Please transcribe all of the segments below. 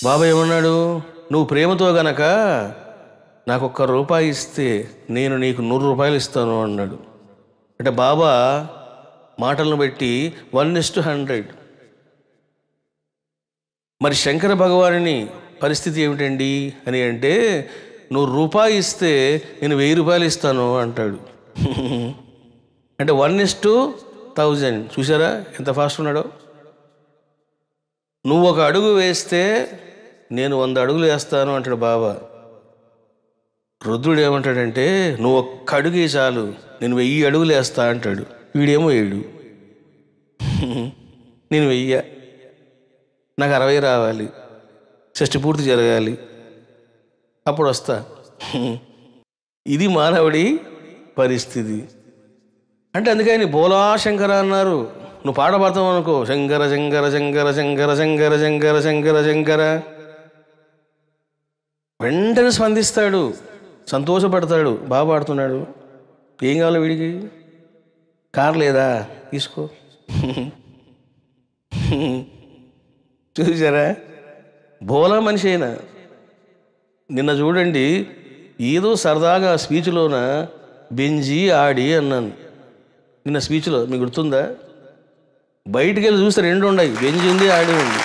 బాబా ఏమన్నాడు నువ్వు ప్రేమతో గనక నాకు ఒక్క రూపాయి ఇస్తే నేను నీకు నూరు రూపాయలు ఇస్తాను అన్నాడు అంటే బాబా మాటలను బట్టి వన్ ఇస్ టు హండ్రెడ్ మరి శంకర భగవానుని పరిస్థితి ఏమిటండి అని అంటే నువ్వు రూపాయి ఇస్తే నేను వెయ్యి రూపాయలు ఇస్తాను అంటాడు అంటే వన్ ఇస్ టు థౌజండ్ చూసారా ఎంత ఫాస్ట్ ఉన్నాడో నువ్వు ఒక అడుగు వేస్తే నేను వంద అడుగులు వేస్తాను అంటాడు బాబా రుద్రుడు ఏమంటాడంటే నువ్వు ఒక్క అడుగు చాలు నేను వెయ్యి అడుగులు వేస్తా అంటాడు వీడేమో ఏడు నేను వెయ్య నాకు అరవై రావాలి షష్టి పూర్తి జరగాలి అప్పుడు వస్తా ఇది మానవుడి పరిస్థితి అంటే అందుకని బోలా శంకర అన్నారు నువ్వు పాట పాడతావు అనుకో శంకర శంకర శంకర శంకర శంకర శంకర శంకర శంకర వెంటనే స్పందిస్తాడు సంతోషపడతాడు బాగా పాడుతున్నాడు ఏం కావాలి వీడికి కార్ లేదా తీసుకో చూసారా బోలా మనిషి అయినా నిన్న చూడండి ఏదో సరదాగా స్పీచ్లోన బెంజి ఆడి అన్నాను నిన్న స్పీచ్లో మీకు గుర్తుందా బయటికి వెళ్ళి చూస్తే రెండు ఉన్నాయి బెంజి ఉంది ఆడి ఉంది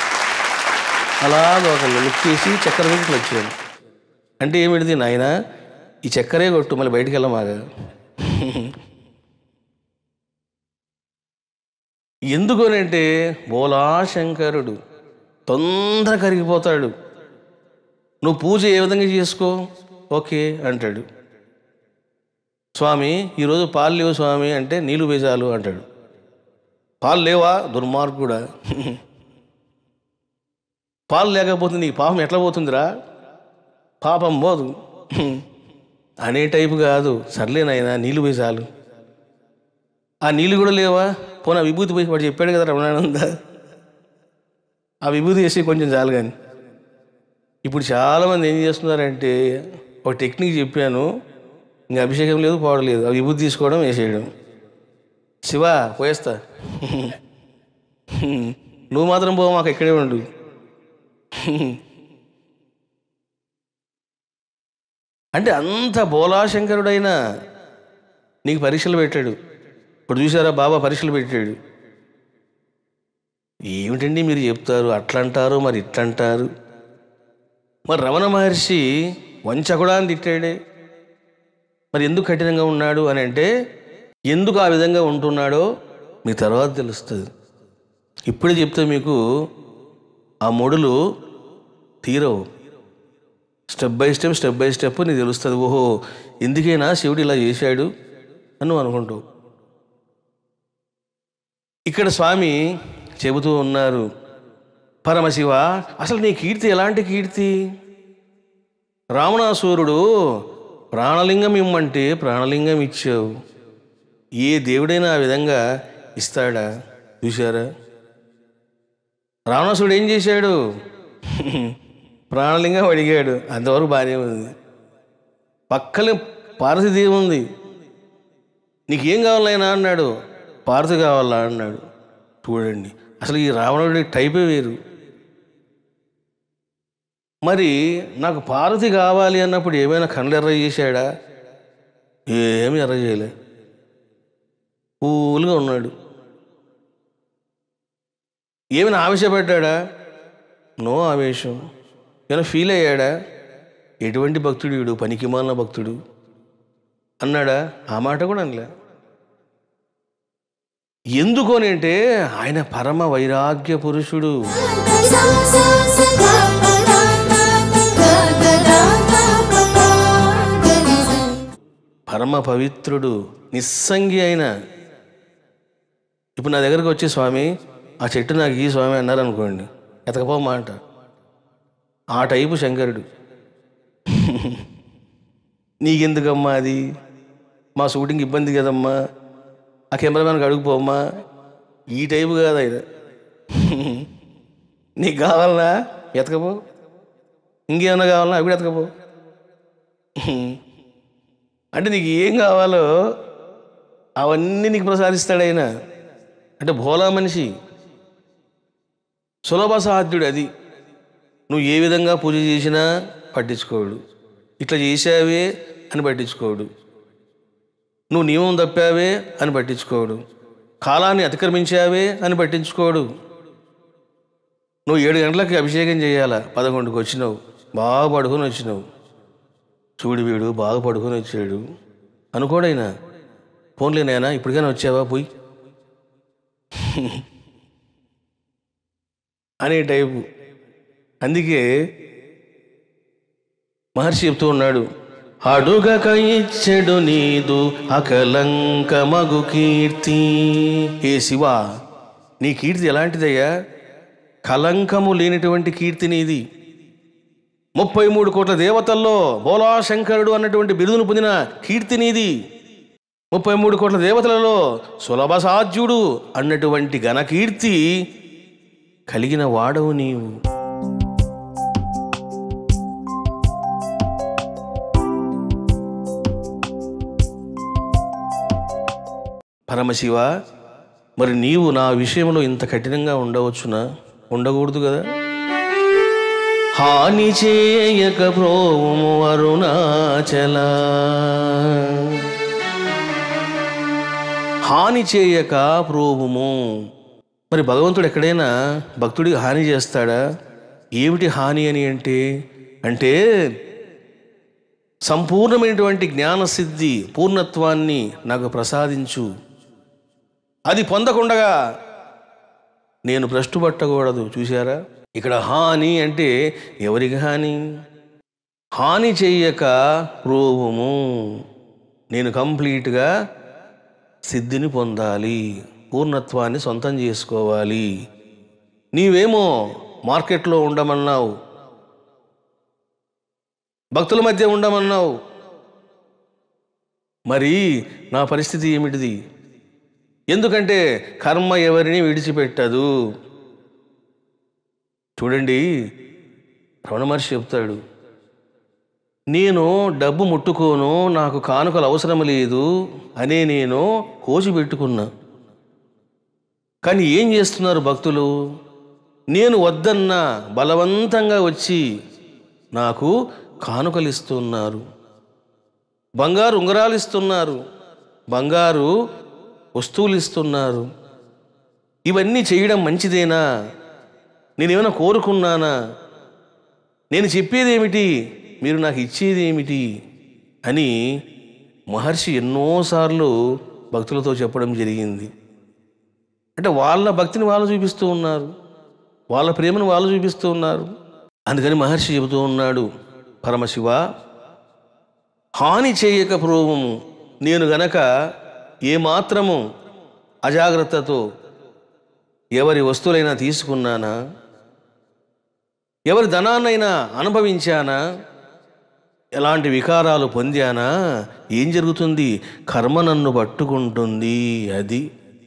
అలాగ ఒక లుక్ చేసి చక్కెర పెట్టి వచ్చాను అంటే ఏమిటిది నాయన ఈ చక్కెరే కొట్టు మళ్ళీ బయటికి వెళ్ళమాగా ఎందుకనంటే బోలాశంకరుడు తొందర కరిగిపోతాడు నువ్వు పూజ ఏ విధంగా చేసుకో ఓకే అంటాడు స్వామి ఈరోజు పాలు లేవు స్వామి అంటే నీళ్ళు బేజాలు అంటాడు పాలు లేవా దుర్మార్గుడా పాలు లేకపోతే నీ పాపం ఎట్లా పోతుందిరా పాపం పోదు అనే టైపు కాదు సర్లే నాయనా నీళ్ళు పోయి చాలు ఆ నీళ్ళు కూడా లేవా పోనా విభూతి పోయి వాడు చెప్పాడు కదా రమణానంద ఆ విభూతి వేసి కొంచెం చాలు కానీ ఇప్పుడు చాలామంది ఏం చేస్తున్నారంటే ఒక టెక్నిక్ చెప్పాను ఇంకా అభిషేకం లేదు పోవడం లేదు ఆ విభూతి తీసుకోవడం వేసేయడం శివ పోయేస్తా నువ్వు మాత్రం పో మాకు ఇక్కడే ఉండు అంటే అంత బోలాశంకరుడైనా నీకు పరీక్షలు పెట్టాడు ఇప్పుడు చూసారా బాబా పరీక్షలు పెట్టాడు ఏమిటండి మీరు చెప్తారు అట్లా అంటారు మరి ఇట్లా అంటారు మరి రమణ మహర్షి వంచకుడా అని తిట్టాడే మరి ఎందుకు కఠినంగా ఉన్నాడు అని అంటే ఎందుకు ఆ విధంగా ఉంటున్నాడో మీకు తర్వాత తెలుస్తుంది ఇప్పుడే చెప్తే మీకు ఆ మొడులు తీరవు step by step step by step నీకు తెలుస్తుంది ఓహో ఎందుకైనా శివుడు ఇలా చేశాడు అని నువ్వు అనుకుంటావు ఇక్కడ స్వామి చెబుతూ ఉన్నారు పరమశివ అసలు నీ కీర్తి ఎలాంటి కీర్తి రావణాసురుడు ప్రాణలింగం ఇమ్మంటే ప్రాణలింగం ఇచ్చావు ఏ దేవుడైనా ఆ విధంగా ఇస్తాడా చూశారా రావణాసురుడు ఏం చేశాడు ప్రాణలింగం అడిగాడు అంతవరకు బాగానే ఉంది పక్కనే పార్వతీదేవి ఉంది నీకేం కావాలైనా అన్నాడు పార్వతి కావాలా అన్నాడు చూడండి అసలు ఈ రావణుడి టైపే వేరు మరి నాకు పార్వతి కావాలి అన్నప్పుడు ఏమైనా కళ్ళు ఎర్ర చేశాడా ఏమి ఎర్ర చేయలే కూల్గా ఉన్నాడు ఏమైనా ఆవేశపడ్డా నో ఆవేశం ఏమైనా ఫీల్ అయ్యాడా ఎటువంటి భక్తుడు వీడు పనికిమాలిన భక్తుడు అన్నాడా ఆ మాట కూడా అనలే ఎందుకు అని అంటే ఆయన పరమ వైరాగ్య పురుషుడు సా సా సా గా గా గా గా గా గా గా గా గా గరి సా పరమ పవిత్రుడు నిస్సంగి అయిన ఇప్పుడు నా దగ్గరకు వచ్చి స్వామి ఆ చెట్టు నాకు ఈ స్వామి అన్నారు అనుకోండి ఎతకపో మాట ఆ టైపు శంకరుడు నీకెందుకమ్మా అది మా షూటింగ్ ఇబ్బంది కదమ్మా ఆ కెమెరామెన్కి అడుగుపోమ్మా ఈ టైపు కాదు ఆయన నీకు కావాలనా ఎతకపో ఇంకేమన్నా కావాలన్నా అవి కూడా ఎతకపో అంటే నీకు ఏం కావాలో అవన్నీ నీకు ప్రసాదిస్తాడు ఆయన అంటే భోలా మనిషి సులభ సాధ్యుడు అది నువ్వు ఏ విధంగా పూజ చేసినా పట్టించుకోడు ఇట్లా చేశావే అని పట్టించుకోడు నువ్వు నియమం తప్పావే అని పట్టించుకోడు కాలాన్ని అతిక్రమించావే అని పట్టించుకోడు నువ్వు ఏడు గంటలకి అభిషేకం చేయాలా పదకొండుకి వచ్చినావు బాగా పడుకొని వచ్చినావు చూడు వీడు బాగా పడుకొని వచ్చాడు అనుకోడైనా ఫోన్లేనాయనా ఇప్పటికైనా వచ్చావా పోయి అనే టైపు అందుకే మహర్షి చెప్తూ ఉన్నాడు అడుగక ఇచ్చెడు నీదు అకలంక మగు కీర్తి ఏ శివ నీ కీర్తి ఎలాంటిదయ్యా కలంకము లేనటువంటి కీర్తి నీది ముప్పై మూడు కోట్ల దేవతల్లో బోలాశంకరుడు అన్నటువంటి బిరుదును పొందిన కీర్తి నీది ముప్పై మూడు కోట్ల దేవతలలో సులభ సాధ్యుడు అన్నటువంటి ఘనకీర్తి కలిగిన వాడవు నీవు పరమశివ మరి నీవు నా విషయంలో ఇంత కఠినంగా ఉండవచ్చునా ఉండకూడదు కదా హాని చేయక ప్రోము అరుణాచల హాని చేయక ప్రోభుము మరి భగవంతుడు ఎక్కడైనా భక్తుడికి హాని చేస్తాడా ఏమిటి హాని అని అంటే అంటే సంపూర్ణమైనటువంటి జ్ఞానసిద్ధి పూర్ణత్వాన్ని నాకు ప్రసాదించు అది పొందకుండగా నేను భ్రష్టు పట్టకూడదు చూసారా ఇక్కడ హాని అంటే ఎవరికి హాని హాని చెయ్యక ప్రోభుము నేను కంప్లీట్గా సిద్ధిని పొందాలి పూర్ణత్వాన్ని సొంతం చేసుకోవాలి నీవేమో మార్కెట్లో ఉండమన్నావు భక్తుల మధ్య ఉండమన్నావు మరి నా పరిస్థితి ఏమిటిది ఎందుకంటే కర్మ ఎవరిని విడిచిపెట్టదు చూడండి రమణ మహర్షి చెప్తాడు నేను డబ్బు ముట్టుకోను నాకు కానుకలు అవసరం లేదు అనే నేను కోసి పెట్టుకున్నా కానీ ఏం చేస్తున్నారు భక్తులు నేను వద్దన్నా బలవంతంగా వచ్చి నాకు కానుకలు ఇస్తున్నారు బంగారు ఉంగరాలు ఇస్తున్నారు బంగారు వస్తువులు ఇస్తున్నారు ఇవన్నీ చేయడం మంచిదేనా నేనేమైనా కోరుకున్నానా నేను చెప్పేది ఏమిటి మీరు నాకు ఇచ్చేది ఏమిటి అని మహర్షి ఎన్నోసార్లు భక్తులతో చెప్పడం జరిగింది అంటే వాళ్ళ భక్తిని వాళ్ళు చూపిస్తూ ఉన్నారు వాళ్ళ ప్రేమను వాళ్ళు చూపిస్తూ ఉన్నారు అందుకని మహర్షి చెబుతూ ఉన్నాడు పరమశివ హాని చేయక పూర్వము నేను గనక ఏమాత్రము అజాగ్రత్తతో ఎవరి వస్తువులైనా తీసుకున్నానా ఎవరి ధనాన్నైనా అనుభవించానా ఎలాంటి వికారాలు పొందానా ఏం జరుగుతుంది కర్మ నన్ను పట్టుకుంటుంది అది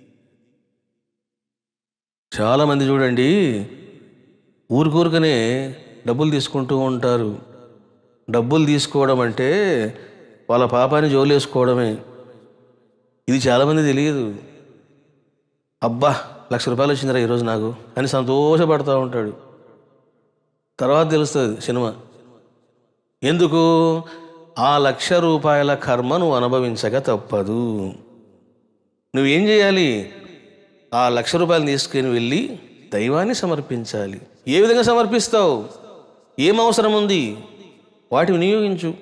చాలామంది చూడండి ఊరికూరికనే డబ్బులు తీసుకుంటూ ఉంటారు డబ్బులు తీసుకోవడం అంటే వాళ్ళ పాపాన్ని జోలేసుకోవడమే ఇది చాలామంది తెలియదు అబ్బా లక్ష రూపాయలు వచ్చిందిరా ఈరోజు నాకు అని సంతోషపడతా ఉంటాడు తర్వాత తెలుస్తుంది సినిమా ఎందుకు ఆ లక్ష రూపాయల కర్మ నువ్వు అనుభవించక తప్పదు నువ్వేం చేయాలి ఆ లక్ష రూపాయలు తీసుకుని వెళ్ళి దైవాన్ని సమర్పించాలి ఏ విధంగా సమర్పిస్తావు ఏం అవసరం ఉంది వాటి వినియోగించు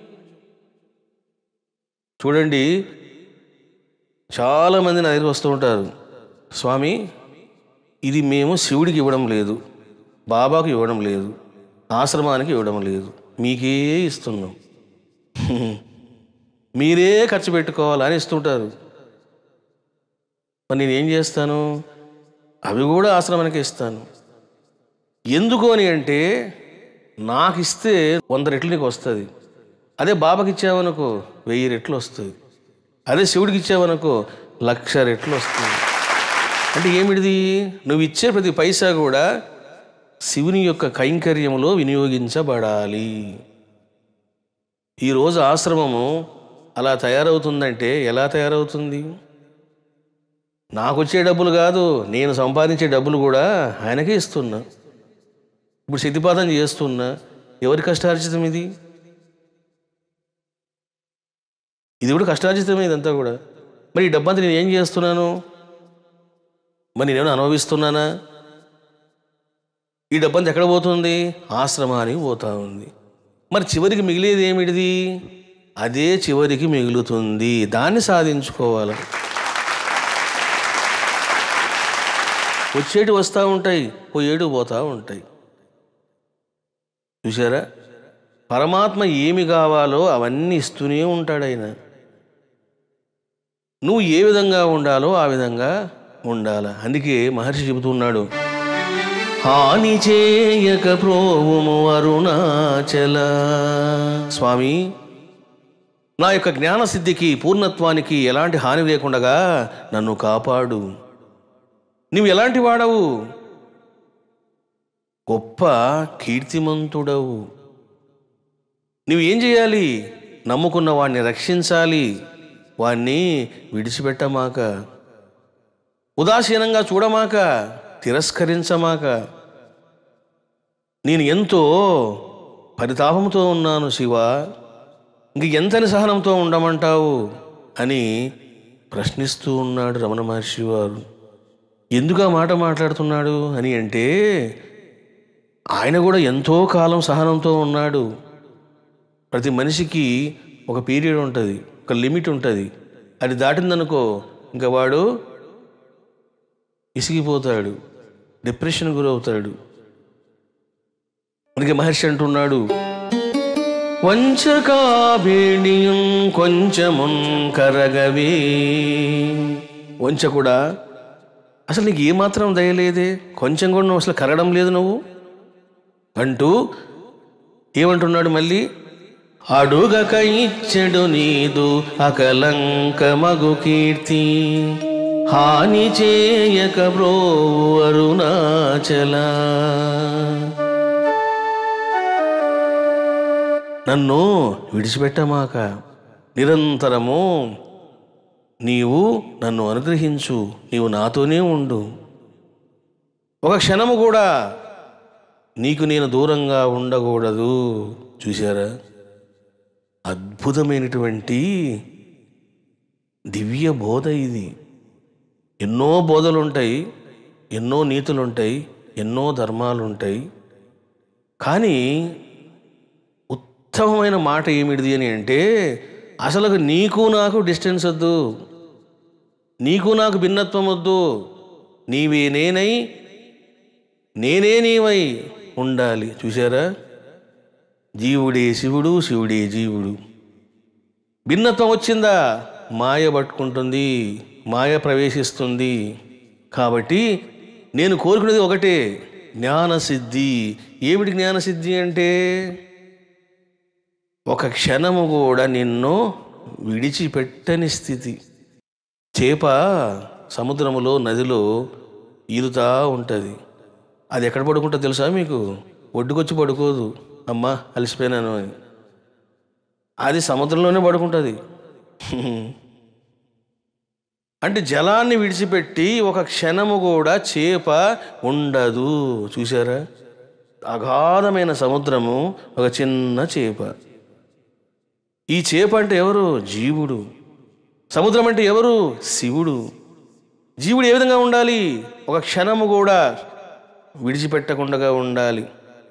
చూడండి చాలామంది నా దగ్గర వస్తూ ఉంటారు స్వామి ఇది మేము శివుడికి ఇవ్వడం లేదు బాబాకు ఇవ్వడం లేదు ఆశ్రమానికి ఇవ్వడం లేదు మీకే ఇస్తున్నాం మీరే ఖర్చు పెట్టుకోవాలని ఇస్తుంటారు మరి నేనేం చేస్తాను అవి కూడా ఆశ్రమానికి ఇస్తాను ఎందుకు అని అంటే నాకు ఇస్తే వంద రెట్లు నీకు వస్తుంది అదే బాబాకి ఇచ్చావనుకో వెయ్యి రెట్లు వస్తుంది అదే శివుడికి ఇచ్చావనుకో లక్ష రెట్లు వస్తుంది అంటే ఏమిటిది నువ్వు ఇచ్చే ప్రతి పైసా కూడా శివుని యొక్క కైంకర్యంలో వినియోగించబడాలి ఈరోజు ఆశ్రమము అలా తయారవుతుందంటే ఎలా తయారవుతుంది నాకు వచ్చే డబ్బులు కాదు నేను సంపాదించే డబ్బులు కూడా ఆయనకే ఇస్తున్నా ఇప్పుడు శతిపాతం చేస్తున్నా ఎవరి కష్టార్జితం ఇది ఇది కూడా కష్టార్జితమే ఇదంతా కూడా మరి ఈ డబ్బంతా నేను ఏం చేస్తున్నాను మరి నేనేమైనా అనుభవిస్తున్నానా ఈ డబ్బంతా ఎక్కడ పోతుంది ఆశ్రమానికి పోతా ఉంది మరి చివరికి మిగిలేది ఏమిటిది అదే చివరికి మిగులుతుంది దాన్ని సాధించుకోవాలి వచ్చేటి వస్తూ ఉంటాయి పోయేటు పోతూ ఉంటాయి చూసారా పరమాత్మ ఏమి కావాలో అవన్నీ ఇస్తూనే ఉంటాడు ఆయన నువ్వు ఏ విధంగా ఉండాలో ఆ విధంగా ఉండాల అందుకే మహర్షి చెబుతున్నాడు హాని చేయక ప్రోవుము అరుణాచల స్వామి నా యొక్క జ్ఞానసిద్ధికి పూర్ణత్వానికి ఎలాంటి హాని లేకుండగా నన్ను కాపాడు నువ్వు ఎలాంటి వాడవు గొప్ప కీర్తిమంతుడవు నువ్వు ఏం చేయాలి నమ్ముకున్న వాడిని రక్షించాలి వాణ్ణి విడిచిపెట్టమాక ఉదాసీనంగా చూడమాక తిరస్కరించమాక నేను ఎంతో పరితాపంతో ఉన్నాను శివ ఇంక ఎంతని సహనంతో ఉండమంటావు అని ప్రశ్నిస్తూ ఉన్నాడు రమణ మహర్షి వారు ఎందుకు ఆ మాట మాట్లాడుతున్నాడు అని అంటే ఆయన కూడా ఎంతో కాలం సహనంతో ఉన్నాడు ప్రతి మనిషికి ఒక పీరియడ్ ఉంటుంది ఒక లిమిట్ ఉంటుంది అది దాటిందనుకో ఇంకా వాడు ఇసిగిపోతాడు డిప్రెషన్ గురవుతాడు మనకి మహర్షి అంటున్నాడు వంచకాభిణియం కొంచెమున్ కరగవే వంచ కూడా అసలు నీకు ఏమాత్రం దయలేదే కొంచెం కూడా నువ్వు అసలు కరగడం లేదు నువ్వు అంటూ ఏమంటున్నాడు మళ్ళీ అడుగక ఇచ్చెడు నీదు అకలంక మగు కీర్తి హాని చేయక బ్రో అరుణాచల నన్ను విడిచిపెట్టమాక నిరంతరము నీవు నన్ను అనుగ్రహించు నీవు నాతోనే ఉండు ఒక క్షణము కూడా నీకు నేను దూరంగా ఉండకూడదు చూసారా అద్భుతమైనటువంటి దివ్య బోధ ఇది ఎన్నో బోధలు ఉంటాయి ఎన్నో నీతులు ఉంటాయి ఎన్నో ధర్మాలు ఉంటాయి కానీ ఉత్తమమైన మాట ఏమిటిది అని అంటే అసలు నీకు నాకు డిస్టెన్స్ వద్దు నీకు నాకు భిన్నత్వం వద్దు నీవే నేనై నేనే నీవై ఉండాలి చూసారా జీవుడే శివుడు శివుడే జీవుడు భిన్నత్వం వచ్చిందా మాయ పట్టుకుంటుంది మాయ ప్రవేశిస్తుంది కాబట్టి నేను కోరుకునేది ఒకటే జ్ఞానసిద్ధి ఏమిటి జ్ఞానసిద్ధి అంటే ఒక క్షణము కూడా నిన్ను విడిచిపెట్టని స్థితి చేప సముద్రములో నదిలో ఈదుతా ఉంటుంది అది ఎక్కడ పడుకుంటుందో తెలుసా మీకు ఒడ్డుకొచ్చి పడుకోదు అమ్మా అలసిపోయినాను అని అది సముద్రంలోనే పడుకుంటుంది అంటే జలాన్ని విడిచిపెట్టి ఒక క్షణము కూడా చేప ఉండదు చూసారా అగాధమైన సముద్రము ఒక చిన్న చేప ఈ చేప అంటే ఎవరు జీవుడు సముద్రం అంటే ఎవరు శివుడు జీవుడు ఏ విధంగా ఉండాలి ఒక క్షణము కూడా విడిచిపెట్టకుండా ఉండాలి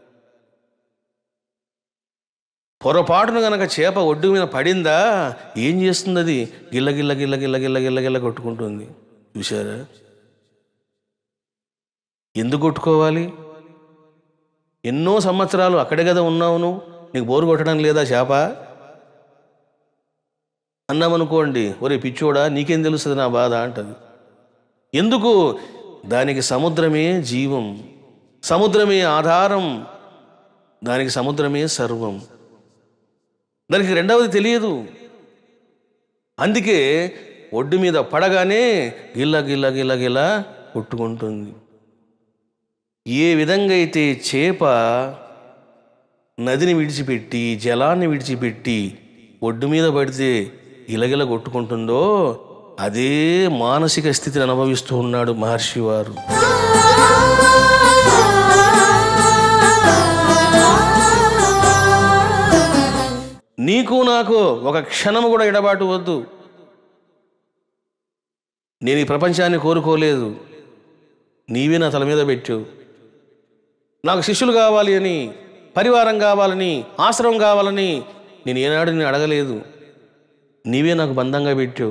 పొరపాటున గనక చేప ఒడ్డు మీద పడిందా ఏం చేస్తుంది అది గిల్ల గిల్ల గిల్ల గిల్ల గిల్ల గిల్ల గిల్ల కొట్టుకుంటుంది చూసారా ఎందుకు కొట్టుకోవాలి ఎన్నో సంవత్సరాలు అక్కడే కదా ఉన్నావు నువ్వు నీకు బోరు కొట్టడం లేదా చేప అన్నామనుకోండి ఒరే పిచ్చోడా నీకేం తెలుస్తుంది నా బాధ అంటది ఎందుకు దానికి సముద్రమే జీవం సముద్రమే ఆధారం దానికి సముద్రమే సర్వం దానికి రెండవది తెలియదు అందుకే ఒడ్డు మీద పడగానే గిల్ల గిల్ల గిల్ల గిల్ల కొట్టుకుంటుంది ఏ విధంగా అయితే చేప నదిని విడిచిపెట్టి జలాన్ని విడిచిపెట్టి ఒడ్డు మీద పడితే గిలగిల కొట్టుకుంటుందో అదే మానసిక స్థితిని అనుభవిస్తూ ఉన్నాడు మహర్షి వారు ఆ నీకు నాకు ఒక క్షణము కూడా ఎడబాటు వద్దు నేను ఈ ప్రపంచాన్ని కోరుకోలేదు నీవే నా తల మీద పెట్టావు నాకు శిష్యులు కావాలి అని పరివారం కావాలని ఆశ్రమం కావాలని నేను ఏనాడు నేను అడగలేదు నీవే నాకు బంధంగా పెట్టావు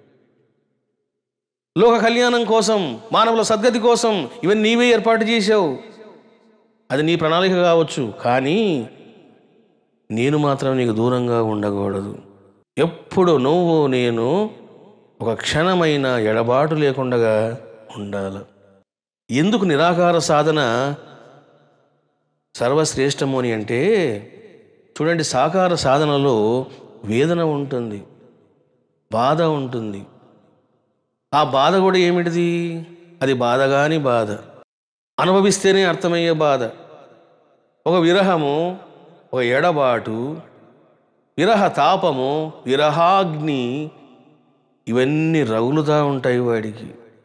లోక కళ్యాణం కోసం మానవుల సద్గతి కోసం ఇవన్నీ నీవే ఏర్పాటు చేశావు అది నీ ప్రణాళిక కావచ్చు కానీ నేను మాత్రం నీకు దూరంగా ఉండకూడదు ఎప్పుడు నువ్వు నేను ఒక క్షణమైన ఎడబాటు లేకుండా ఉండాలి ఎందుకు నిరాకార సాధన సర్వశ్రేష్టము అని అంటే చూడండి సాకార సాధనలో వేదన ఉంటుంది బాధ ఉంటుంది ఆ బాధ కూడా ఏమిటిది అది బాధ కాని బాధ అనుభవిస్తేనే అర్థమయ్యే బాధ ఒక విరహము ఒక ఎడబాటు విరహ తాపము విరహాగ్ని ఇవన్నీ రగులుతూ ఉంటాయి వాడికి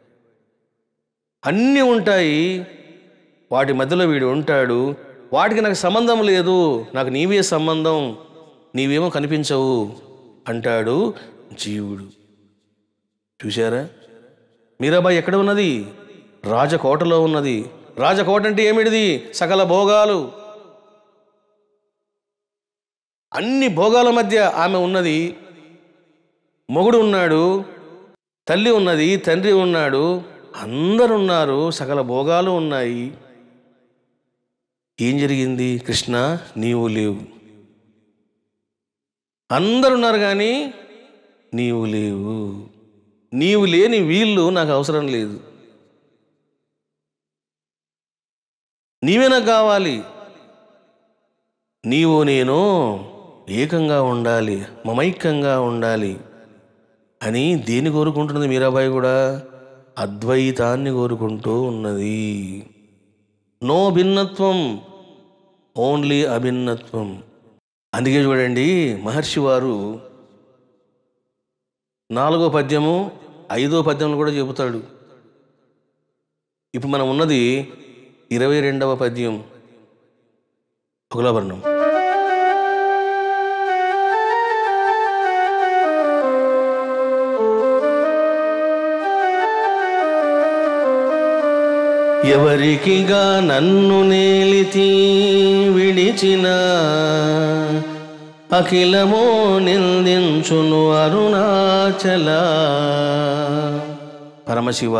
అన్నీ ఉంటాయి వాటి మధ్యలో వీడు ఉంటాడు వాటికి నాకు సంబంధం లేదు నాకు నీవే సంబంధం నీవేమో కనిపించవు అంటాడు జీవుడు చూశారా మీరాబాయి ఎక్కడ ఉన్నది రాజకోటలో ఉన్నది రాజకోట అంటే ఏమిటిది సకల భోగాలు అన్ని భోగాల మధ్య ఆమె ఉన్నది మొగుడు ఉన్నాడు తల్లి ఉన్నది తండ్రి ఉన్నాడు అందరు ఉన్నారు సకల భోగాలు ఉన్నాయి ఏం జరిగింది కృష్ణ నీవు లేవు అందరున్నారు కానీ నీవు లేవు నీవు లేని వీళ్ళు నాకు అవసరం లేదు నీవే నాకు కావాలి నీవు నేను ఏకంగా ఉండాలి మమైక్యంగా ఉండాలి అని దేని కోరుకుంటున్నది మీరాబాయి కూడా అద్వైతాన్ని కోరుకుంటూ ఉన్నది నో భిన్నత్వం ఓన్లీ అభిన్నత్వం అందుకే చూడండి మహర్షి వారు నాలుగో పద్యము ఐదో పద్యంలో కూడా చెబుతాడు ఇప్పుడు మనం ఉన్నది ఇరవై రెండవ పద్యం ఒకలాభరణం ఎవరికిగా నన్ను నేలితి విడిచిన అఖిలమో నిందించును అరుణాచల పరమశివ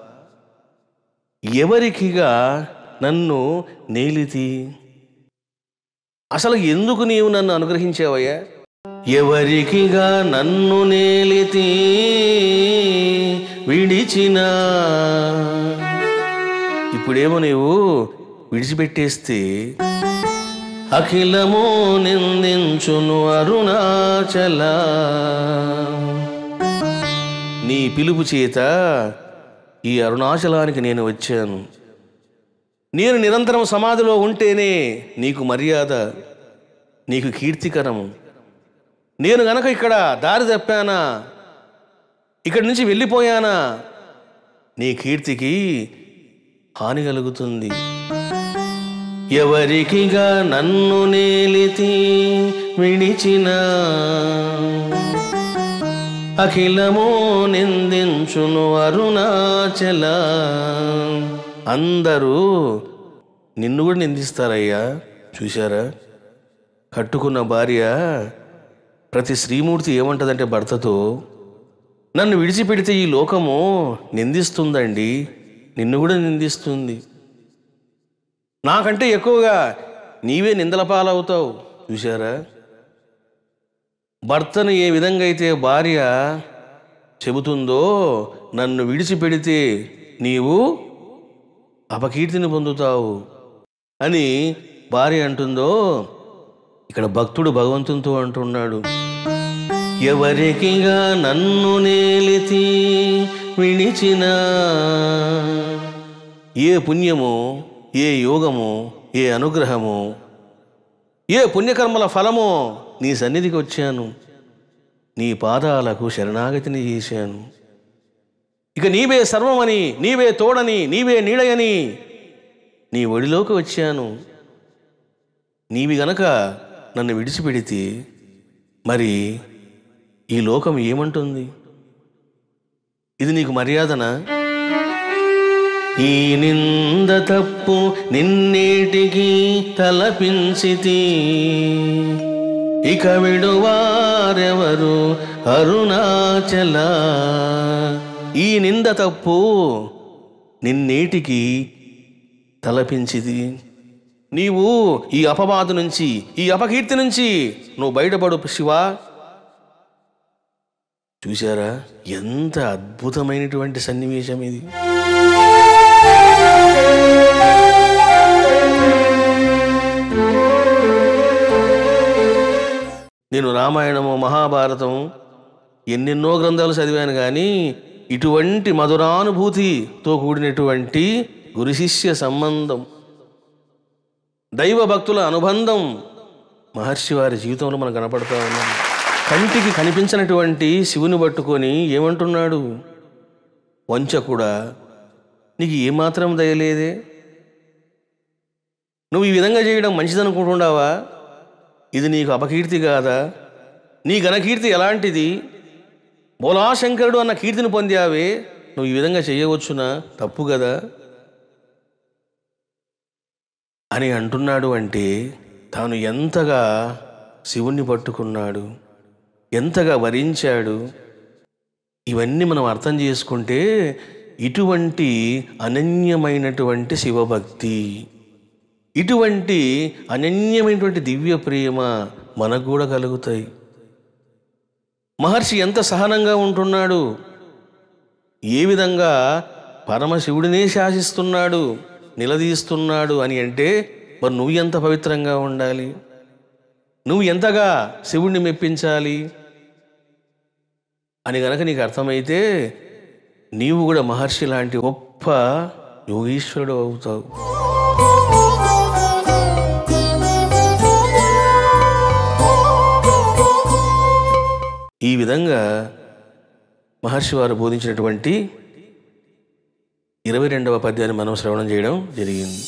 ఎవరికిగా నన్ను నేలితి అసలు ఎందుకు నీవు నన్ను అనుగ్రహించావయ్యా ఎవరికిగా నన్ను నేలితి విడిచిన ఇప్పుడేమో నీవు విడిచిపెట్టేస్తే అఖిలము నిందించును అరుణాచల నీ పిలుపు చేత ఈ అరుణాచలానికి నేను వచ్చాను నేను నిరంతరం సమాధిలో ఉంటేనే నీకు మర్యాద నీకు కీర్తికరము నేను గనక ఇక్కడ దారి తప్పానా ఇక్కడి నుంచి వెళ్ళిపోయానా నీ కీర్తికి హాని కలుగుతుంది ఎవరికిగా నన్ను నేలితి విడిచిన అఖిలమో నిందించును అరుణాచల అందరూ నిన్ను కూడా నిందిస్తారయ్యా చూశారా కట్టుకున్న భార్య ప్రతి శ్రీమూర్తి ఏమంటదంటే భర్తతో నన్ను విడిచిపెడితే ఈ లోకము నిందిస్తుందండి నిన్ను కూడా నిందిస్తుంది నాకంటే ఎక్కువగా నీవే నిందల పాలవుతావు చూశారా భర్తను ఏ విధంగా అయితే భార్య చెబుతుందో నన్ను విడిచిపెడితే నీవు అపకీర్తిని పొందుతావు అని భార్య అంటుందో ఇక్కడ భక్తుడు భగవంతునితో అంటున్నాడు ఎవరికిగా నన్ను నేలితి విడిచిన ఏ పుణ్యము ఏ యోగము ఏ అనుగ్రహము ఏ పుణ్యకర్మల ఫలమో నీ సన్నిధికి వచ్చాను నీ పాదాలకు శరణాగతిని చేశాను ఇక నీవే సర్వమని నీవే తోడని నీవే నీడయని నీ ఒడిలోకి వచ్చాను నీవి గనక నన్ను విడిచిపెడితే మరి ఈ లోకం ఏమంటుంది ఇది నీకు మర్యాదనా ఈ నింద తప్పు నిన్నేటికి తలపించితి ఇక విడువారెవరు అరుణాచల ఈ నింద తప్పు నిన్నేటికి తలపించిది నీవు ఈ అపవాదు నుంచి ఈ అపకీర్తి నుంచి నువ్వు బయటపడు శివా చూశారా ఎంత అద్భుతమైనటువంటి సన్నివేశం ఇది నేను రామాయణము మహాభారతం ఎన్నెన్నో గ్రంథాలు చదివాను కానీ ఇటువంటి మధురానుభూతితో కూడినటువంటి గురు శిష్య సంబంధం దైవ భక్తుల అనుబంధం మహర్షి వారి జీవితంలో మనకు కనపడతా ఉన్నాం కంటికి కనిపించినటువంటి శివుని పట్టుకొని ఏమంటున్నాడు వంచకుడా నీకు ఏమాత్రం దయలేదే నువ్వు ఈ విధంగా చేయడం మంచిదనుకుంటున్నావా ఇది నీకు అపకీర్తి కాదా నీ ఘనకీర్తి ఎలాంటిది బోలాశంకరుడు అన్న కీర్తిని పొందావే నువ్వు ఈ విధంగా చేయవచ్చునా తప్పు కదా అని అంటున్నాడు అంటే తాను ఎంతగా శివుణ్ణి పట్టుకున్నాడు ఎంతగా వరించాడు ఇవన్నీ మనం అర్థం చేసుకుంటే ఇటువంటి అనన్యమైనటువంటి శివభక్తి ఇటువంటి అనన్యమైనటువంటి దివ్య ప్రేమ మనకు కూడా కలుగుతాయి మహర్షి ఎంత సహనంగా ఉంటున్నాడు ఏ విధంగా పరమశివుడినే శాసిస్తున్నాడు నిలదీస్తున్నాడు అని అంటే మరి నువ్వు ఎంత పవిత్రంగా ఉండాలి నువ్వు ఎంతగా శివుణ్ణి మెప్పించాలి అని గనక నీకు అర్థమైతే నీవు కూడా మహర్షి లాంటి గొప్ప యోగీశ్వరుడు అవుతావు ఈ విధంగా మహర్షి వారు బోధించినటువంటి ఇరవై రెండవ పద్యాన్ని మనం శ్రవణం చేయడం జరిగింది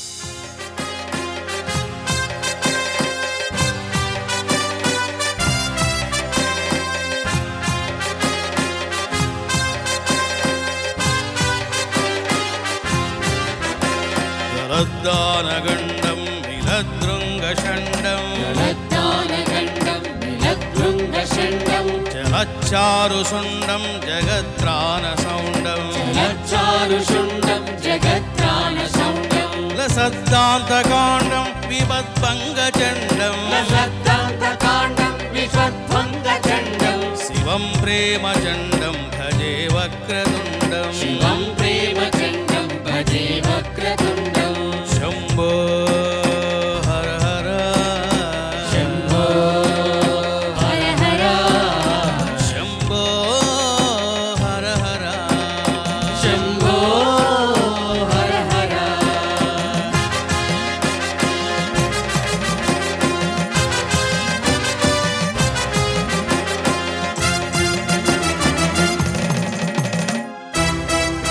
జలద్దానగండం విలదృంగషండం జలజ్ఞానగండం విలద్భృంగషండం జలచ్చారుసుండం జగత్రానసౌండం జలచారుషుండం జగత్రాణసౌండం లసద్దాంతకాండం విపద్భంగచండం లసద్దాంతకాండం విషద్భంగచండం శివం ప్రేమచండం భజే వక్రతుండం శివం ప్రేమచండం భజే వక్రతుండం శంభో హర హర శంభో హర హర శంభో హర హర శంభో హర హర ఈ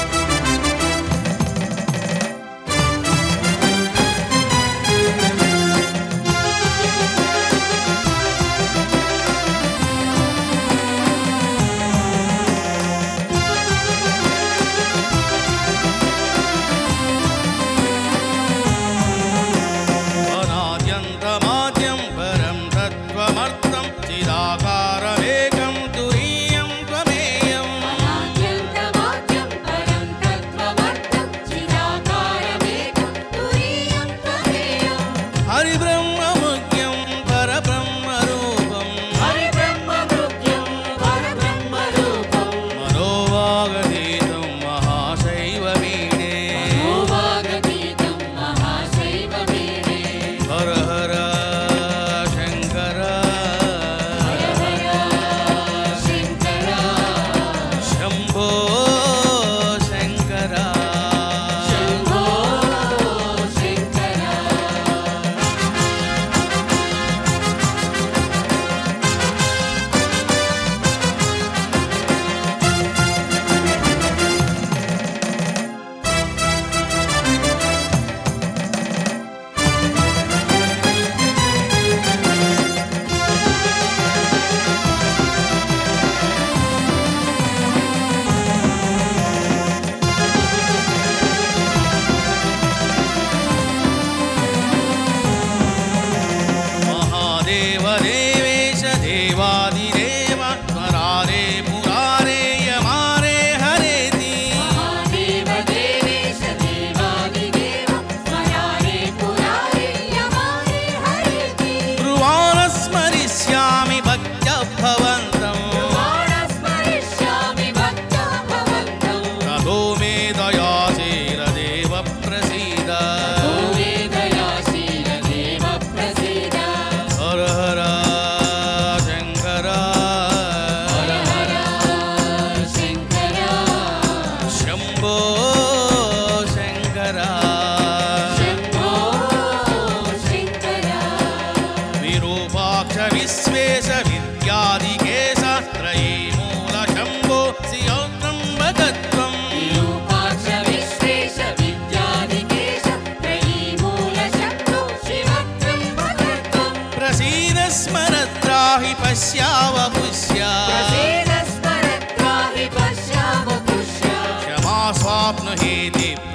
स्वाप्नुहीति